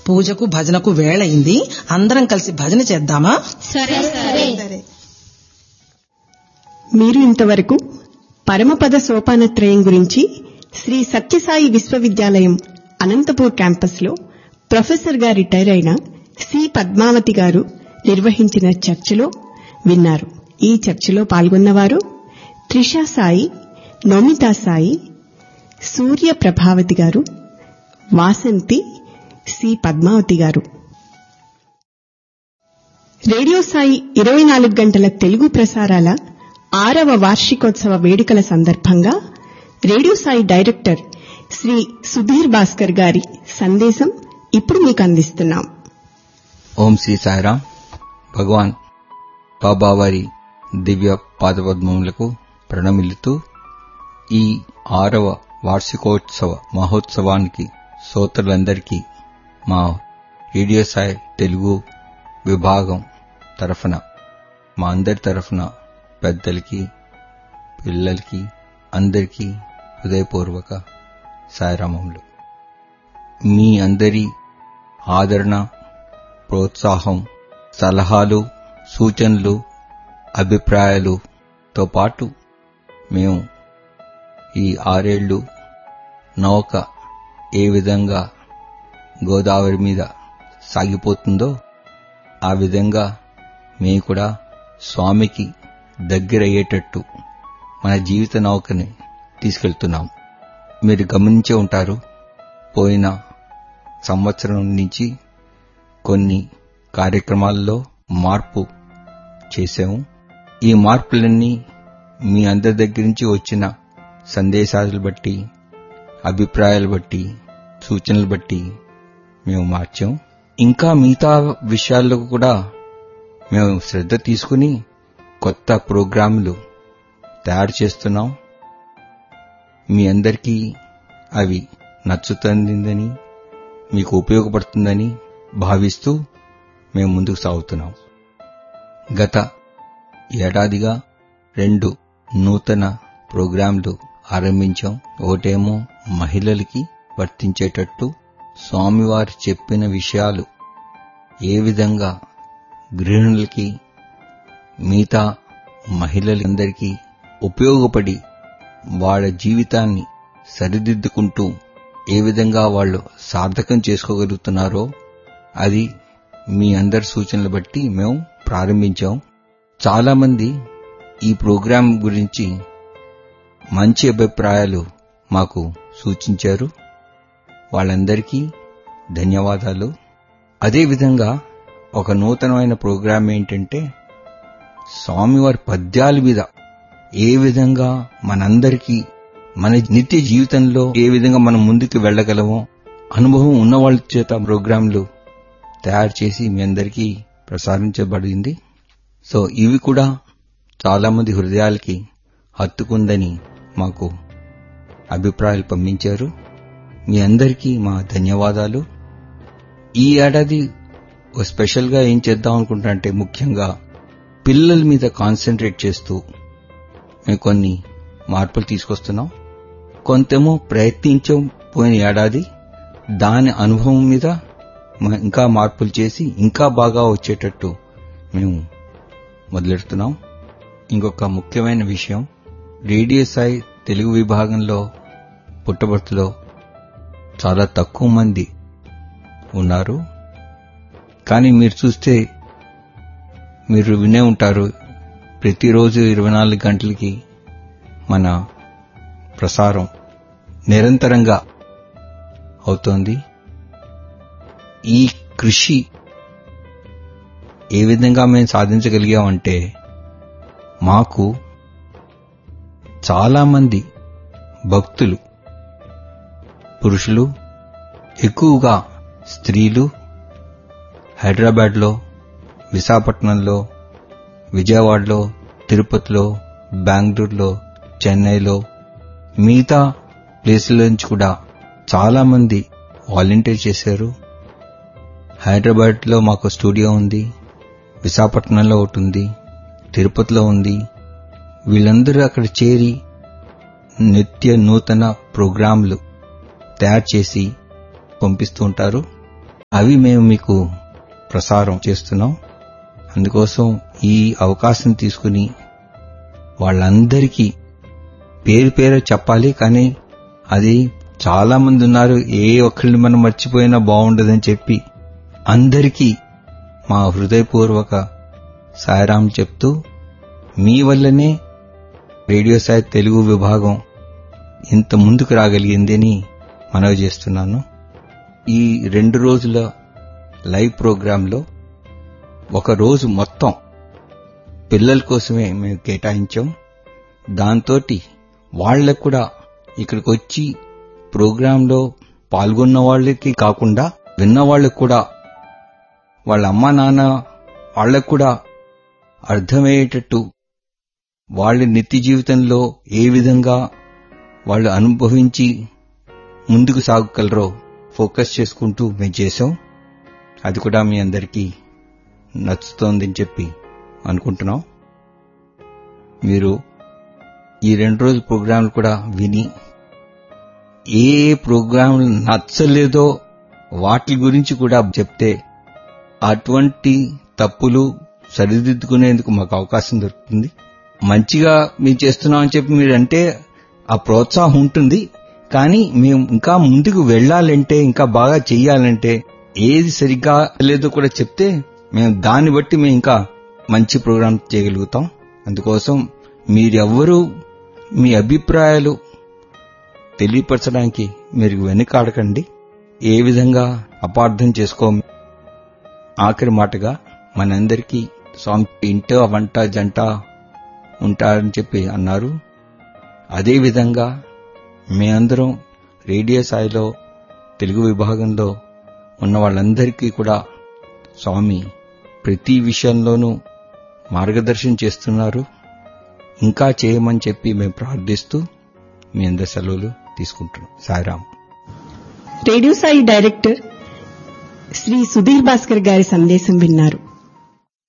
పూజకు భజనకు వేళయింది అందరం కలిసి భజన చేద్దామా సరే సరే మీరు ఇంతవరకు పరమపద సోపానత్రయం గురించి శ్రీ సత్యసాయి విశ్వవిద్యాలయం అనంతపూర్ క్యాంపస్లో ప్రొఫెసర్ గా రిటైర్ అయిన సి పద్మావతి గారు నిర్వహించిన చర్చలో విన్నారు ఈ చర్చలో పాల్గొన్నవారు త్రిషా సాయి నోమితా సాయి సూర్య ప్రభావతి గారు వాసంతి సి పద్మావతి గారు రేడియో సాయి ఇరవై నాలుగు గంటల తెలుగు ప్రసారాల ఆరవ వార్షికోత్సవ వేడుకల సందర్భంగా రేడియో సాయి డైరెక్టర్ శ్రీ సుధీర్ భాస్కర్ గారి సందేశం ఇప్పుడు మీకు అందిస్తున్నాం ఓం శ్రీ సాయిరాం భగవాన్ బాబావారి దివ్య పాదపద్మములకు ప్రణమిల్లుతూ ఈ ఆరవ వార్షికోత్సవ మహోత్సవానికి శ్రోతలందరికీ మా రేడియో సాయి తెలుగు విభాగం తరఫున మా అందరి తరఫున పెద్దలకి పిల్లలకి అందరికీ హృదయపూర్వక సాయిరామములు మీ అందరి ఆదరణ ప్రోత్సాహం సలహాలు సూచనలు అభిప్రాయాలుతో పాటు మేము ఈ ఆరేళ్లు నౌక ఏ విధంగా గోదావరి మీద సాగిపోతుందో ఆ విధంగా మేము కూడా స్వామికి దగ్గరయ్యేటట్టు మన జీవిత నౌకని తీసుకెళ్తున్నాం మీరు గమనించే ఉంటారు పోయిన సంవత్సరం నుంచి కొన్ని కార్యక్రమాల్లో మార్పు చేశాము ఈ మార్పులన్నీ మీ అందరి దగ్గర నుంచి వచ్చిన సందేశాలు బట్టి అభిప్రాయాలు బట్టి సూచనలు బట్టి మేము మార్చాం ఇంకా మిగతా విషయాల్లో కూడా మేము శ్రద్ధ తీసుకుని కొత్త ప్రోగ్రాంలు తయారు చేస్తున్నాం మీ అందరికీ అవి నచ్చుతుందని మీకు ఉపయోగపడుతుందని భావిస్తూ మేము ముందుకు సాగుతున్నాం గత ఏడాదిగా రెండు నూతన ప్రోగ్రాంలు ఆరంభించాం ఒకటేమో మహిళలకి వర్తించేటట్టు స్వామివారు చెప్పిన విషయాలు ఏ విధంగా గృహిణులకి మిగతా మహిళలందరికీ ఉపయోగపడి వాళ్ళ జీవితాన్ని సరిదిద్దుకుంటూ ఏ విధంగా వాళ్ళు సార్థకం చేసుకోగలుగుతున్నారో అది మీ అందరి సూచనలు బట్టి మేము ప్రారంభించాం చాలా మంది ఈ ప్రోగ్రాం గురించి మంచి అభిప్రాయాలు మాకు సూచించారు వాళ్ళందరికీ ధన్యవాదాలు అదేవిధంగా ఒక నూతనమైన ప్రోగ్రాం ఏంటంటే స్వామివారి పద్యాల మీద ఏ విధంగా మనందరికీ మన నిత్య జీవితంలో ఏ విధంగా మనం ముందుకు వెళ్ళగలమో అనుభవం ఉన్న వాళ్ళ చేత ప్రోగ్రాంలు తయారు చేసి మీ అందరికీ ప్రసారించబడింది సో ఇవి కూడా చాలా మంది హృదయాలకి హత్తుకుందని మాకు అభిప్రాయాలు పంపించారు మీ అందరికీ మా ధన్యవాదాలు ఈ ఏడాది ఓ స్పెషల్గా ఏం చేద్దాం అనుకుంటున్నా ముఖ్యంగా పిల్లల మీద కాన్సన్ట్రేట్ చేస్తూ మేము కొన్ని మార్పులు తీసుకొస్తున్నాం కొంతేమో ప్రయత్నించాం పోయిన ఏడాది దాని అనుభవం మీద మ- ఇంకా మార్పులు చేసి ఇంకా బాగా వచ్చేటట్టు మేము మొదలెడుతున్నాం ఇంకొక ముఖ్యమైన విషయం రేడియో సాయి తెలుగు విభాగంలో పుట్టబర్తిలో చాలా తక్కువ మంది ఉన్నారు కానీ మీరు చూస్తే మీరు వినే ఉంటారు ప్రతిరోజు ఇరవై నాలుగు గంటలకి మన ప్రసారం నిరంతరంగా అవుతోంది ఈ కృషి ఏ విధంగా మేము సాధించగలిగామంటే మాకు చాలామంది భక్తులు పురుషులు ఎక్కువగా స్త్రీలు హైదరాబాద్లో విశాఖపట్నంలో విజయవాడలో తిరుపతిలో బెంగళూరులో చెన్నైలో మిగతా ప్లేసుల నుంచి కూడా చాలా మంది వాలంటీర్ చేశారు హైదరాబాద్లో మాకు స్టూడియో ఉంది విశాఖపట్నంలో ఒకటి ఉంది తిరుపతిలో ఉంది వీళ్ళందరూ అక్కడ చేరి నిత్య నూతన ప్రోగ్రాంలు తయారు చేసి పంపిస్తూ ఉంటారు అవి మేము మీకు ప్రసారం చేస్తున్నాం అందుకోసం ఈ అవకాశం తీసుకుని వాళ్ళందరికీ పేరు పేరు చెప్పాలి కానీ అది చాలా మంది ఉన్నారు ఏ ఒక్కరిని మనం మర్చిపోయినా బాగుండదని చెప్పి అందరికీ మా హృదయపూర్వక సాయరాం చెప్తూ మీ వల్లనే రేడియో సాయి తెలుగు విభాగం ఇంత ముందుకు రాగలిగిందని మనవి చేస్తున్నాను ఈ రెండు రోజుల లైవ్ ప్రోగ్రాంలో ఒక రోజు మొత్తం పిల్లల కోసమే మేము కేటాయించాం దాంతో వాళ్ళకు కూడా ఇక్కడికి వచ్చి ప్రోగ్రాంలో పాల్గొన్న వాళ్ళకి కాకుండా విన్న వాళ్ళకు కూడా వాళ్ళ అమ్మా నాన్న వాళ్ళకు కూడా అర్థమయ్యేటట్టు వాళ్ళ నిత్య జీవితంలో ఏ విధంగా వాళ్ళు అనుభవించి ముందుకు సాగగలరో ఫోకస్ చేసుకుంటూ మేము చేసాం అది కూడా మీ అందరికీ నచ్చుతోందని చెప్పి అనుకుంటున్నాం మీరు ఈ రెండు రోజుల ప్రోగ్రాంలు కూడా విని ఏ ప్రోగ్రాం నచ్చలేదో వాటి గురించి కూడా చెప్తే అటువంటి తప్పులు సరిదిద్దుకునేందుకు మాకు అవకాశం దొరుకుతుంది మంచిగా మేము చేస్తున్నామని చెప్పి మీరంటే ఆ ప్రోత్సాహం ఉంటుంది కానీ మేము ఇంకా ముందుకు వెళ్ళాలంటే ఇంకా బాగా చెయ్యాలంటే ఏది సరిగ్గా లేదో కూడా చెప్తే మేము దాన్ని బట్టి మేము ఇంకా మంచి ప్రోగ్రాం చేయగలుగుతాం అందుకోసం మీరెవ్వరూ మీ అభిప్రాయాలు తెలియపరచడానికి మీరు వెనుకాడకండి ఏ విధంగా అపార్థం చేసుకో ఆఖరి మాటగా మనందరికీ స్వామి ఇంట వంట జంట ఉంటారని చెప్పి అన్నారు అదేవిధంగా మీ అందరం రేడియో స్థాయిలో తెలుగు విభాగంలో ఉన్న వాళ్ళందరికీ కూడా స్వామి ప్రతి విషయంలోనూ మార్గదర్శనం చేస్తున్నారు ఇంకా చేయమని చెప్పి మేము ప్రార్థిస్తూ మీ అందరి సెలవులు తీసుకుంటున్నాం సాయిరాం రేడియో సాయి డైరెక్టర్ శ్రీ సుధీర్ భాస్కర్ గారి సందేశం విన్నారు